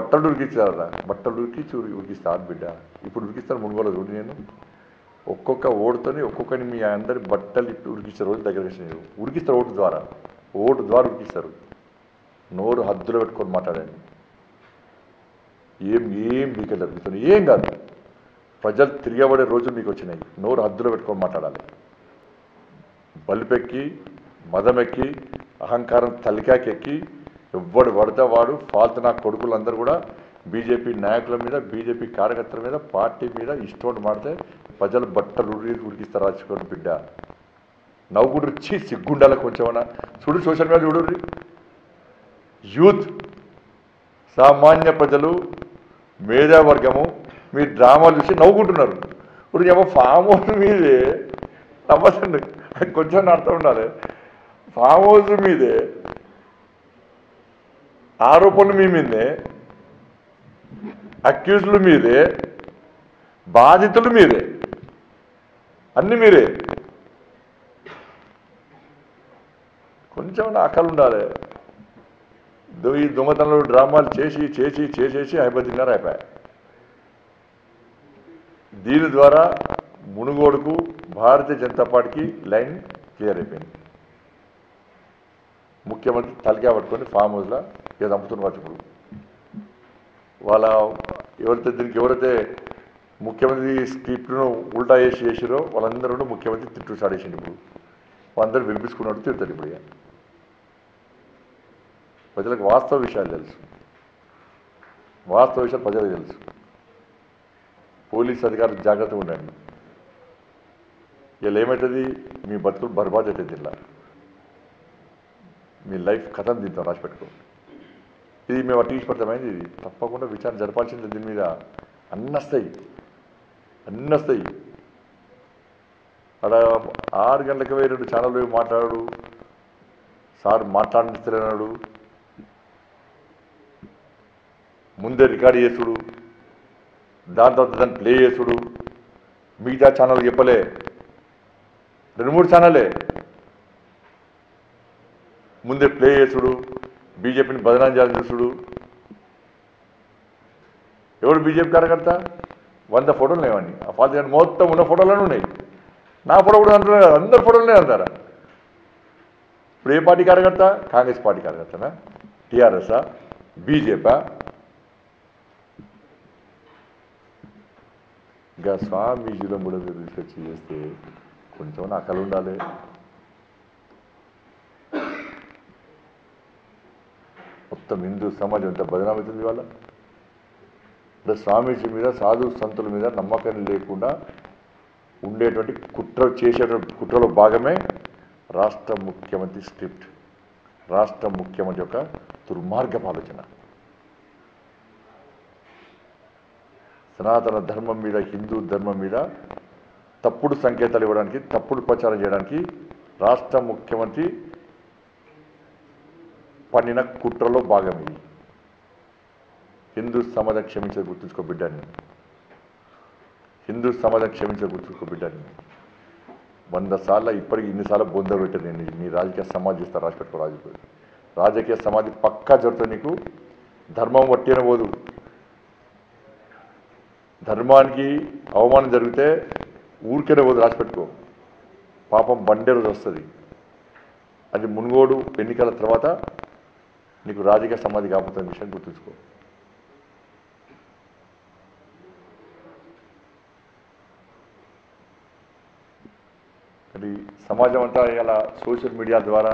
బట్టలు ఉరికిస్తారా బట్టలు ఉరికించి ఉరి ఉరికిస్తారు బిడ్డ ఇప్పుడు ఉరికిస్తారు మునుగోలు చూడు నేను ఒక్కొక్క ఓటుతోని ఒక్కొక్కని మీ అందరి బట్టలు ఇప్పి ఉరికిచ్చే రోజు దగ్గర వచ్చినాయి ఉరికిస్తారు ఓటు ద్వారా ఓటు ద్వారా ఉరికిస్తారు నోరు హద్దులో పెట్టుకొని మాట్లాడండి ఏం ఏం మీకు జరుగుతుంది ఏం కాదు ప్రజలు తిరగబడే రోజులు మీకు వచ్చినాయి నోరు హద్దులో పెట్టుకొని మాట్లాడాలి బలిపెక్కి మదమెక్కి అహంకారం తలికాకెక్కి ఎవ్వడు పడితే వాడు ఫాల్తు నా కొడుకులందరూ కూడా బీజేపీ నాయకుల మీద బీజేపీ కార్యకర్తల మీద పార్టీ మీద ఇష్టం మాడితే ప్రజలు బట్టలు ఉరి ఉరికిస్తారు రాసుకోండి బిడ్డ నవ్వుకుడు రుచి సిగ్గుండాల కొంచెమన్నా చూడు సోషల్ మీడియా చూడు యూత్ సామాన్య ప్రజలు మేధావర్గము మీ డ్రామాలు చూసి నవ్వుకుంటున్నారు ఇప్పుడు ఏమో ఫామ్ హౌస్ మీదే నవ్వసండి కొంచెం అర్థం ఉండాలి ఫామ్ హౌస్ మీదే ఆరోపణలు మీ మీదే అక్యూజ్లు మీదే బాధితులు మీరే అన్ని మీరే కొంచెం అక్కలు ఉండాలి దో- ఈ దొంగతనంలో డ్రామాలు చేసి చేసి చేసేసి అయిపోతున్నారు అయిపోయాయి దీని ద్వారా మునుగోడుకు భారతీయ జనతా పార్టీకి లైన్ క్లియర్ అయిపోయింది ముఖ్యమంత్రి తలకా పట్టుకొని ఫామ్ హౌస్లో ఏదో అమ్ముతున్నారు ఇప్పుడు వాళ్ళ ఎవరైతే దీనికి ఎవరైతే ముఖ్యమంత్రి స్క్రిప్ట్ను ఉల్టా వేసి చేసిరో వాళ్ళందరూ ముఖ్యమంత్రి తిట్టు స్టార్ట్ చేసిండు ఇప్పుడు వాళ్ళందరూ వినిపించుకున్నట్టు తిడతారు ఇప్పుడు ఇక ప్రజలకు వాస్తవ విషయాలు తెలుసు వాస్తవ విషయాలు ప్రజలకు తెలుసు పోలీస్ అధికారులు జాగ్రత్తగా ఉండండి ఇలా ఏమవుతుంది మీ బతుకులు బర్బాద్ అవుతుంది ఇలా మీ లైఫ్ కథం దీంతో రాసి పెట్టుకో ఇది మేము అటు పడతామైంది ఇది తప్పకుండా విచారణ జరపాల్సింది దీని మీద అన్నీ వస్తాయి అన్నీ వస్తాయి అక్కడ ఆరు గంటలకు పోయి రెండు ఛానల్ మాట్లాడాడు సార్ మాట్లాడిస్తున్నాడు ముందే రికార్డ్ చేసుడు దాని తర్వాత దాన్ని ప్లే చేసుడు మిగతా ఛానల్ చెప్పలే రెండు మూడు ఛానలే ముందే ప్లే చేసుడు బీజేపీని బదనాం చేయాలని చూసుడు ఎవడు బీజేపీ కార్యకర్త వంద ఫోటోలు లేవండి ఆ ఫాల్తీ గాని మొత్తం ఉన్న ఫోటోలను ఉన్నాయి నా ఫోటో కూడా అంటున్నారు కదా, అందరి ఫోటోలనే అంటారా ఇప్పుడు ఏ పార్టీ కార్యకర్త కాంగ్రెస్ పార్టీ కార్యకర్తనా టీఆర్ఎస్ఆ బీజేపా ఇంకా స్వామీజీలో కూడా మీరు రీసెర్చ్ చేస్తే కొంచెం అక్కలు ఉండాలి మొత్తం హిందూ సమాజం ఎంత బదనామవుతుంది వాళ్ళ అంటే స్వామీజీ మీద సాధు సంతుల మీద నమ్మకం లేకుండా ఉండేటువంటి కుట్ర చేసేటువంటి కుట్రలో భాగమే రాష్ట్ర ముఖ్యమంత్రి స్క్రిప్ట్ రాష్ట్ర ముఖ్యమంత్రి యొక్క దుర్మార్గపు ఆలోచన సనాతన ధర్మం మీద హిందూ ధర్మం మీద తప్పుడు సంకేతాలు ఇవ్వడానికి తప్పుడు ప్రచారం చేయడానికి రాష్ట్ర ముఖ్యమంత్రి పన్నిన కుట్రలో భాగం ఇది హిందూ సమాజం క్షమించే గుర్తుంచుకో బిడ్డని హిందూ సమాజం క్షమించే గుర్తుంచుకో బిడ్డని వంద సార్లు ఇప్పటికి ఇన్నిసార్లు బొంద పెట్టాను నేను నీ రాజకీయ సమాధి ఇస్తా రాసి పెట్టుకో రాజకీయ రాజకీయ సమాధి పక్కా జరుగుతుంది నీకు ధర్మం వట్టిన పోదు ధర్మానికి అవమానం జరిగితే ఊరికేనే పోదు రాసి పెట్టుకో పాపం బండే రోజు వస్తుంది అది మునుగోడు ఎన్నికల తర్వాత నీకు రాజకీయ సమాధి కాకపోతున్న విషయం గుర్తుంచుకో అది సమాజం అంతా ఇలా సోషల్ మీడియా ద్వారా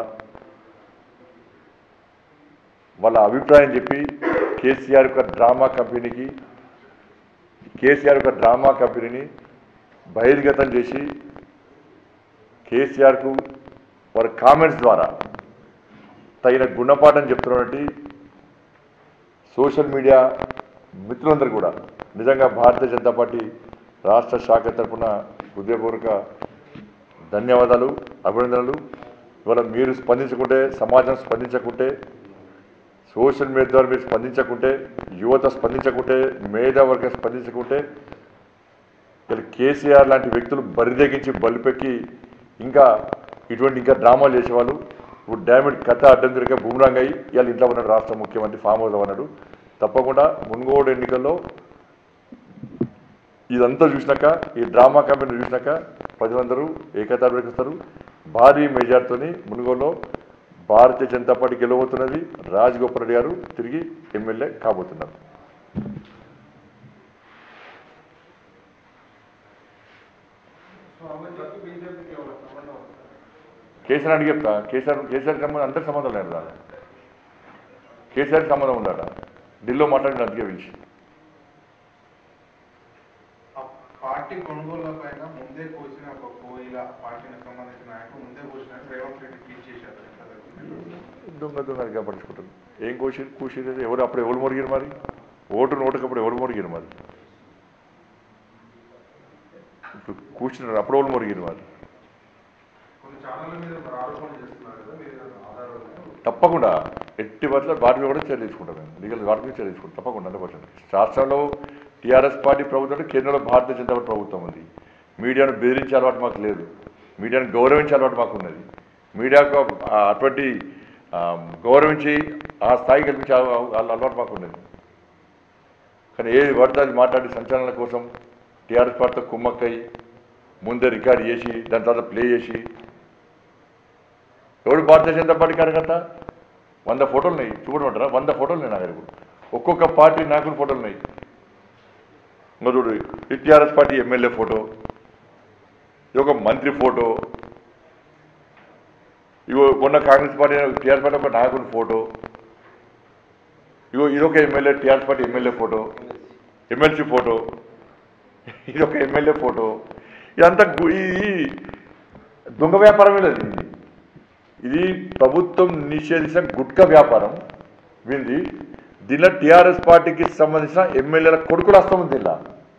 వాళ్ళ అభిప్రాయం చెప్పి కేసీఆర్ యొక్క డ్రామా కంపెనీకి కేసీఆర్ యొక్క డ్రామా కంపెనీని బహిర్గతం చేసి కేసీఆర్కు వారి కామెంట్స్ ద్వారా తగిన గుణపాఠం చెప్తున్నటువంటి సోషల్ మీడియా మిత్రులందరూ కూడా నిజంగా భారతీయ జనతా పార్టీ రాష్ట్ర శాఖ తరఫున హృదయపూర్వక ధన్యవాదాలు అభినందనలు ఇవాళ మీరు స్పందించకుంటే సమాజం స్పందించకుంటే సోషల్ మీడియా ద్వారా మీరు స్పందించకుంటే యువత స్పందించకుంటే మేధావర్గం స్పందించకుంటే ఇలా కేసీఆర్ లాంటి వ్యక్తులు బరిదెగించి బలిపెక్కి ఇంకా ఇటువంటి ఇంకా డ్రామాలు చేసేవాళ్ళు ఇప్పుడు డామిడ్ కథ అడ్డం తిరిగే బూమరాంగ్ అయ్యి ఇవాళ ఇంట్లో ఉన్నాడు రాష్ట్ర ముఖ్యమంత్రి ఫామ్ హౌస్లో ఉన్నాడు తప్పకుండా మున్గోడు ఎన్నికల్లో ఇదంతా చూసినాక ఈ డ్రామా కంపెనీ చూసినాక ప్రజలందరూ ఏకతాటిస్తారు భారీ మెజార్టీతోని మునుగోలో భారతీయ జనతా పార్టీ గెలవబోతున్నది రాజగోపాల్ రెడ్డి గారు తిరిగి ఎమ్మెల్యే కాబోతున్నారు స్వామిజీకి బీజేపీకి ఏమైనా సంబంధం ఉందా? కేసీఆర్ అడిగి చెప్తా కేసీఆర్ కేసీఆర్ సంబంధం అందరికి సంబంధం లేదు రా కేసీఆర్ సంబంధం ఉందట ఢిల్లో మాట్లాడిన అందుకే పిలిచి ఆ పార్టీ కొనుగోళ్ల పైన ముందే కోసిన ఒక కోయిల పార్టీకి సంబంధించిన నాయకుడు ముందే కోసినట్టు రేవంత్ రెడ్డి ట్వీట్ చేశారు కదా. దొంగ దొంగగా పడుచుకుంటారు ఏం కోసి కూసిరు ఎవరు అప్పుడు ఎవరు మొరిగిరు మరి ఓటు నోటుకప్పుడు ఎవరు మొరిగిరు మరి ఇప్పుడు కూర్చున్నారు అప్పుడు ఎవరు మొరిగిరు మరి కొన్ని ఛానళ్ళ మీద మరి ఆరోపణలు చేస్తున్నారు కదా మీరు ఏదైనా ఆధారాలు ఉన్నాయా? తప్పకుండా ఎట్టి పట్ల వాటి మీద కూడా చర్య తీసుకుంటాం మేము లీగల్ వాటి మీద చర్య తీసుకుంటాం తప్పకుండా హండ్రెడ్ పర్సెంట్ రాష్ట్రంలో టీఆర్ఎస్ పార్టీ ప్రభుత్వం అంటే కేంద్రంలో భారతీయ జనతా పార్టీ ప్రభుత్వం ఉంది మీడియాను బెదిరించే అలవాటు మాకు లేదు మీడియాను గౌరవించే అలవాటు మాకు ఉన్నది మీడియాకు ఆ అటువంటి ఆ, గౌరవించి ఆ స్థాయి కల్పించే అల- అల- అలవాటు మాకు ఉన్నది కానీ ఏది పడితే అది మాట్లాడి సంచలనాల కోసం టీఆర్ఎస్ పార్టీతో కుమ్మక్కై ముందే రికార్డ్ చేసి దాని తర్వాత ప్లే చేసి ఎవడు భారతీయ జనతా పార్టీ కార్యకర్త వంద ఫోటోలు ఉన్నాయి చూడమంటారా వంద ఫోటోలు ఉన్నాయి నా దగ్గర ఇప్పుడు. ఒక్కొక్క పార్టీ నాయకుల ఫోటోలు ఉన్నాయి ఇంకా చూడు ఈ టీఆర్ఎస్ పార్టీ ఎమ్మెల్యే ఫోటో ఇది ఒక మంత్రి ఫోటో ఇగో మొన్న కాంగ్రెస్ పార్టీ టీఆర్ఎస్ పార్టీ ఒక నాయకుడి ఫోటో ఇగో ఇదొక MLA TRS party MLA photo MLC photo ఇది ఒక ఎమ్మెల్యే ఫోటో ఇదంతా గు- ఇది దొంగ వ్యాపారమే లేదు ఇది ఇది ప్రభుత్వం నిషేధించిన గుట్కా వ్యాపారం వింది దీనిలో టీఆర్ఎస్ పార్టీకి సంబంధించిన ఎమ్మెల్యేల కొడుకులు వస్తాం దీనిలో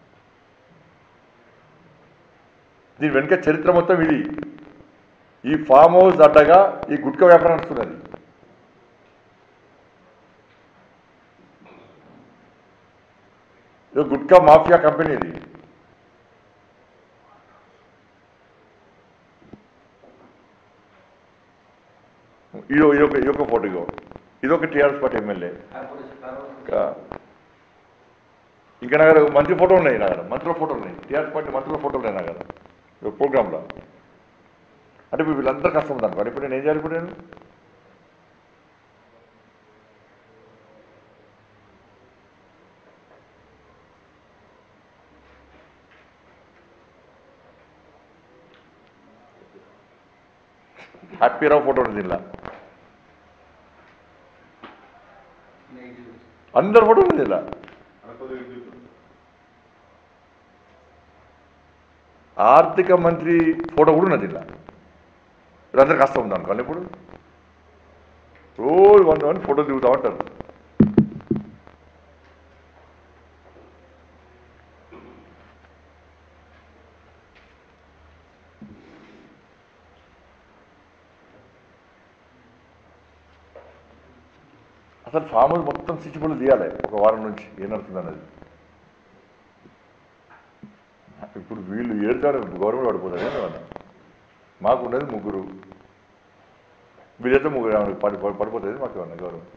దీని వెనుక చరిత్ర మొత్తం ఇది ఈ ఫామ్ హౌస్ అడ్డగా ఈ గుట్కా వ్యాపారం నడుస్తున్నది ఇది గుట్కా మాఫియా కంపెనీ ఇది ఇదో ఇదొక ఇదొక ఫోటో ఇగో ఇదొక టీఆర్ఎస్ పార్టీ ఎమ్మెల్యే ఇంకా ఇంకా నా దగ్గర మంత్రి ఫోటోలు ఉన్నాయి నా దగ్గర మంత్రుల ఫోటోలు ఉన్నాయి టీఆర్ఎస్ పార్టీ మంత్రుల ఫోటోలు ఉన్నాయి నా దగ్గర ఈ ప్రోగ్రాంలో అంటే ఇప్పుడు వీళ్ళందరూ కష్టం ఉందనుకో ఇప్పుడు నేను ఏం చేయాలి ఇప్పుడు నేను హ్యాపీరావు ఫోటో ఉంది దీనిలో అందరు ఫోటో ఉంది ఇలా ఆర్థిక మంత్రి ఫోటో కూడా ఉన్నది ఇలా వీళ్ళందరూ కష్టం ఉంది అనుకోవాలి ఇప్పుడు రోజు వంద మంది ఫోటో దిగుతా ఉంటారు అసలు ఫామ్ హౌస్ మొత్తం సిచ్చిపళ్ళు తీయాలి ఒక వారం నుంచి ఏం నడుస్తుంది అన్నది ఇప్పుడు వీళ్ళు ఏడుతారు గవర్నమెంట్ పడిపోతారు ఏమన్నా మాకు ఉన్నది ముగ్గురు వీళ్ళైతే ముగ్గురు ఏమన్నా పడి పడి- పడిపోతుంది మాకు ఏమన్నా గౌరవం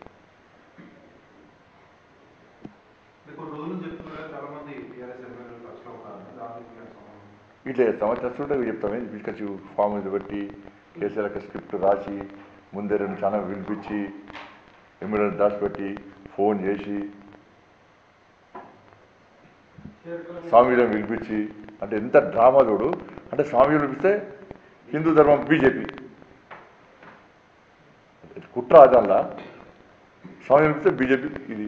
అంటే కొన్ని రోజులు చెప్తున్నారు చాలా మంది టీఆర్ఎస్ ఎమ్మెల్యేలు టచ్లో ఉన్నారు దానికి మీకు సంబంధం ఇట్లా చేస్తామా చేస్తుంటే చెప్తామే తీసుకొచ్చి ఫామ్ మీద పెట్టి కేసీఆర్ స్క్రిప్ట్ రాసి ముందే రెండు ఛానల్ వినిపించి ఎమ్మెల్యేని దాచిపెట్టి ఫోన్ చేసి స్వామిలను పిలిపించి అంటే ఎంత డ్రామా చూడు అంటే స్వామిలు పిలిపిస్తే హిందూ ధర్మం బీజేపీ కుట్ర అదల్లా స్వామి పిలిపిస్తే బీజేపీ ఇది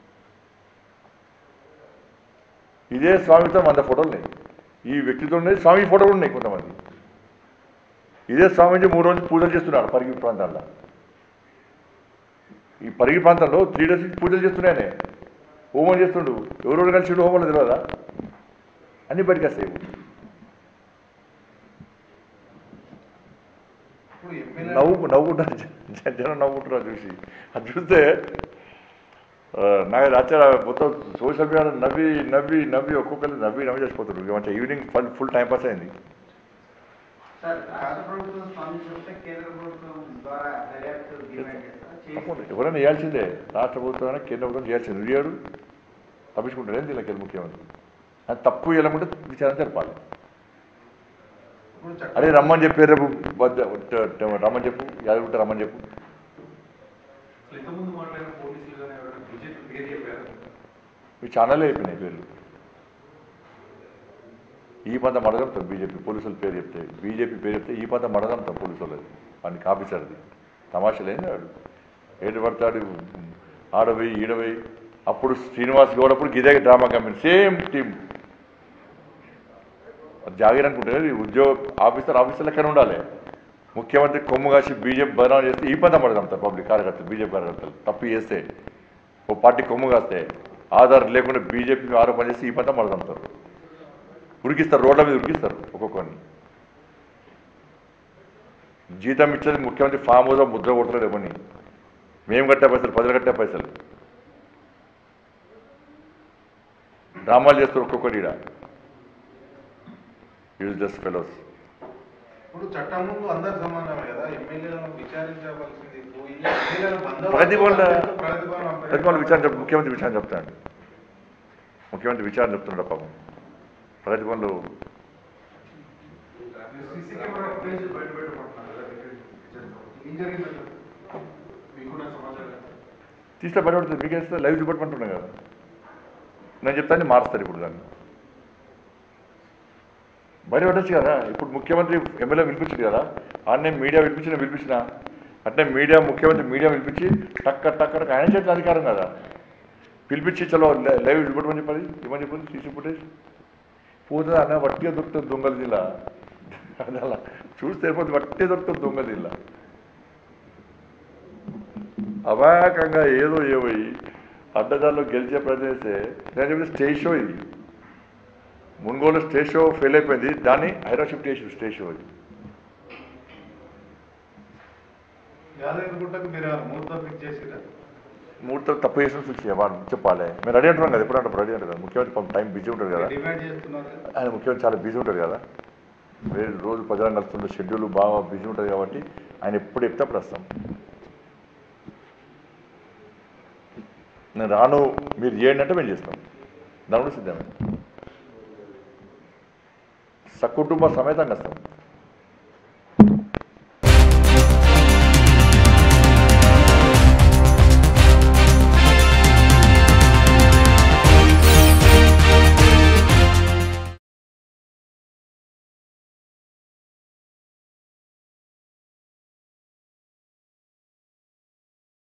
ఇదే స్వామితో వంద ఫోటోలు ఉన్నాయి ఈ వ్యక్తితో ఉన్నాయి స్వామి ఫోటోలు ఉన్నాయి కొంతమంది ఇదే స్వామీజీ మూడు రోజులు పూజలు చేస్తున్నాడు పరిగి ప్రాంతాల్లో ఈ పరిగి ప్రాంతంలో త్రీ డేస్ పూజలు చేస్తున్నాయనే హోమం చేస్తుండు ఎవరెవరు కలిసి హోమంలో తెలియదా అన్ని బయటకు వస్తాయి ఇప్పుడు ఎమ్మెల్యే నవ్వు నవ్వుకుంటారు జ- జనం నవ్వుకుంటారు అది చూసి అది చూస్తే ఆ, నాకు నచ్చ మొత్తం సోషల్ మీడియా నవ్వి నవ్వి నవ్వి ఒక్కొక్కరు నవ్వి నవ్వి చేసిపోతున్నారు ఇక మంచిగా evening full full time pass అయింది సార్ రాష్ట్ర ప్రభుత్వం స్పందించకపోతే కేంద్ర ప్రభుత్వం ద్వారా దర్యాప్తు డిమాండ్ చేస్తారా తప్పకుండా. చేసి ఎవరైనా చేయాల్సిందే రాష్ట్ర ప్రభుత్వం కేంద్ర ప్రభుత్వం చేయాల్సింది నువ్వు తప్పించుకుంటాడు ఏంది వీళ్ళకి ముఖ్యమంత్రి అది తప్పు వెళ్ళకుంటే విచారణ జరపాలి ఇప్పుడు చట్టం- అరే రమ్మని చెప్పి రేపు వద్ద- ట- ట- రమ్మని చెప్పు యాదగుంట రమ్మని చెప్పు అసలు ఇంతకుముందు మాట్లాడిన పోలీసులు కానీ ఎవరైనా బీజేపీ పేరు చెప్పారు మీ ఛానల్ అయిపోయినాయి పేర్లు ఈ పంత మడగలుగుతాం బీజేపీ పోలీసుల పేరు చెప్తే బీజేపీ పేరు చెప్తే ఈ పంత మడగలుగుతాం పోలీసు వాళ్ళది వాడిని ఆఫీసర్ది తమాషలేని వాడు ఏడు పడతాడు ఆడపోయి ఈడపోయి అప్పుడు శ్రీనివాస్ గౌడ్ అప్పుడు గిదే డ్రామా కంపెనీ సేమ్ టీం జాగీర్ అనుకుంటే ఈ ఉద్యోగ ఆఫీసర్ ఆఫీసర్ లెక్కనే ఉండాలి ముఖ్యమంత్రి కొమ్ము కాసి బీజేపీ బదనాలు చేస్తే ఈ పంత మడగలుగుతారు పబ్లిక్ కార్యకర్తలు బీజేపీ కార్యకర్తలు తప్పు చేస్తే ఓ పార్టీ కొమ్ము కాస్తే ఆధార్ లేకుండా బీజేపీ ఆరోపణ చేసి ఈ పంత మడగలుగుతారు ఉరికిస్తారు రోడ్ల మీద ఉరికిస్తారు ఒక్కొక్కరిని జీతం ఇచ్చేది ముఖ్యమంత్రి ఫామ్ హౌస్ ముద్ర కొడతాడు ఇవ్వని మేము కట్టే పైసలు ప్రజలు కట్టే పైసలు డ్రామాలు చేస్తారు ఒక్కొక్కటి ఈడ యూజ్లెస్ ఫెలోస్ ఇప్పుడు చట్టం ముందు అందరు సమానమే కదా ఎమ్మెల్యేలను విచారించవలసింది పోయి ఎమ్మెల్యేల బంధువులు ప్రతిభవన ప్రతిభవన ప్రతిభవన విచారణ చెప్ ముఖ్యమంత్రి విచారణ చెప్తాడు ముఖ్యమంత్రి విచారణ చెప్తున్నాడు పాపం ప్రతిభవన్లు సీసీ కెమెరా ఫుటేజ్ బయట పెట్టబడుతున్నారు కదా ఏం జరిగిందంటే మీకున్న సమాచారం తీస్తే బయటపడుతుంది మీకు వేస్తే లైవ్ చూపెట్టమంటున్నాను కదా నేను చెప్తాను మారుస్తారు ఇప్పుడు దాన్ని బయటపడచ్చు కదా ఇప్పుడు ముఖ్యమంత్రి ఎమ్మెల్యే పిలిపించారు కదా ఆడనే మీడియా పిలిపించిన పిలిపించిన అంటే మీడియా ముఖ్యమంత్రి మీడియా పిలిపించి టక్క టక్క టక్క ఆయన చేసిన అధికారం కదా పిలిపించి చలో లై- లైవ్ చూపెట్టమని చెప్పాలి ఇవ్వని చెప్పాలి సీసీ ఫుటేజ్ పోతుంది అన్న వట్టిగా దొరుకుతుంది దొంగల జిల్లా అది అలా చూస్తే పోతే వట్టే దొరుకుతుంది దొంగల జిల్లా అమాయకంగా ఏదో ఏమోయి అడ్డదారిలో గెలిచే ప్రయత్నం చేస్తే నేను చెప్పిన స్టేజ్ షో ఇది మున్గోలు స్టేజ్ షో ఫెయిల్ అయిపోయింది దాన్ని హైదరాబాద్ షిఫ్ట్ చేసి స్టేజ్ షో ఇది యాదగిరి గుట్టకు మీరు ముహూర్తం ఫిక్స్ చేసిరా ముహూర్తం తప్పు చేసిన ఫిక్స్ చేయాలి చెప్పాలి మేము రెడీ అంటున్నాం కదా ఎప్పుడు అంటే రెడీ అంటారు కదా ముఖ్యమంత్రి పాపం టైం బిజీ ఉంటుంది కదా డిమాండ్ చేస్తున్నారు ఆయన ముఖ్యమంత్రి చాలా బిజీ ఉంటుంది కదా వేరే రోజు ప్రజలను కలుస్తుండే షెడ్యూల్ బాగా బిజీ ఉంటుంది కాబట్టి ఆయన ఎప్పుడు చెప్తే అప్పుడు వస్తాం నేను రాను మీరు చేయండి అంటే మేము చేస్తాం దాని కూడా సిద్ధమే సకుటుంబ సమేతంగా వస్తాం